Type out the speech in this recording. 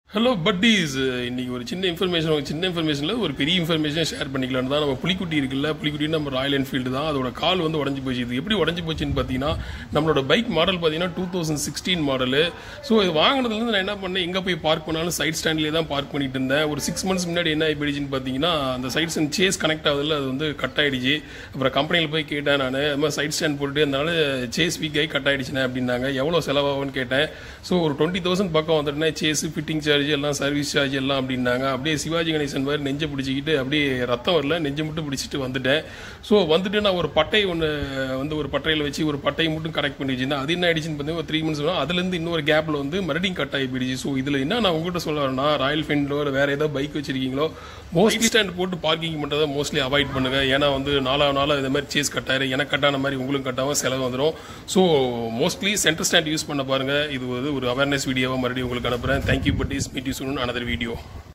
hello buddies இன்னைக்கு ஒரு சின்ன இன்ஃபர்மேஷன் ஒரு சின்ன இன்ஃபர்மேஷனில் ஒரு பெரிய இன்ஃபர்மேஷன் ஷேர் பண்ணிக்கலாம்னு தான் நம்ம புலிக்குட்டி இருக்குல்ல புலிக்குட்டி நம்ம ராயல் என்ஃபீல்டு தான் அதோட கால் வந்து உடஞ்சி போச்சு இது எப்படி உடஞ்சி போச்சுன்னு பார்த்தீங்கன்னா நம்மளோட பைக் மாடல் பார்த்தீங்கன்னா two thousand sixteen model so இது வாங்கினதுலேருந்து நான் என்ன பண்ணேன் எங்கே போய் பார்க் பண்ணாலும் சைட் ஸ்டாண்ட்லேயே தான் பார்க் பண்ணிட்டு இருந்தேன் ஒரு சிக்ஸ் மந்த்ஸ் முன்னாடி என்ன ஆகி போயிடுச்சுன்னு பார்த்தீங்கன்னா அந்த சைட் ஸ்டாண்ட் சேஸ் கனெக்ட் ஆகுதுல அது வந்து கட் ஆயிடுச்சு அப்புறம் கம்பெனியில் போய் கேட்டேன் நான் அது மாதிரி சைட் ஸ்டாண்ட் போட்டுட்டு அதனால சேஸ் வீக் ஆகி கட் ஆயிடுச்சுனே அப்படின்னாங்க எவ்வளோ செலவாகும்னு கேட்டேன் ஸோ ஒரு டுவெண்ட்டி தௌசண்ட் பக்கம் வந்துட்டுனா சேஸ் ஃபிட்டிங் சார்ஜ் எல்லாம் சர்வீஸ் சார்ஜ் எல்லாம் அப்படின்னாங்க அப்படியே சிவாஜி கணேசன் மாதிரி நெஞ்சை பிடிச்சிக்கிட்டு அப்படியே ரத்தம் வரல நெஞ்சை மட்டும் பிடிச்சிட்டு வந்துட்டேன் ஸோ வந்துட்டு நான் ஒரு பட்டை ஒன்று வந்து ஒரு பட்டையில் வச்சு ஒரு பட்டையை மட்டும் கனெக்ட் பண்ணி வச்சிருந்தேன் அது என்ன ஆயிடுச்சுன்னு பார்த்தீங்கன்னா ஒரு த்ரீ மந்த்ஸ் அதுலேருந்து இன்னொரு கேப்பில் வந்து மறுபடியும் கட் ஆகி போயிடுச்சு ஸோ இதில் என்ன நான் உங்ககிட்ட சொல்ல வரேன்னா ராயல் ஃபீல்டோ வேற ஏதாவது பைக் வச்சிருக்கீங்களோ மோஸ்ட்லி ஸ்டாண்ட் போட்டு பார்க்கிங் மட்டும் தான் மோஸ்ட்லி அவாய்ட் பண்ணுங்க ஏன்னா வந்து நாலா நாளாக இந்த மாதிரி சேஸ் கட் ஆயிரும் எனக்கு கட்டான மாதிரி உங்களுக்கு கட்டாமல் செலவு வந்துடும் so mostly centre stand use பண்ண பாருங்க இது வந்து ஒரு அவேர்னஸ் வீடியோவை மறுபடியும் உங்களுக்கு அனுப்புறேன் thank you but is meet you soon another video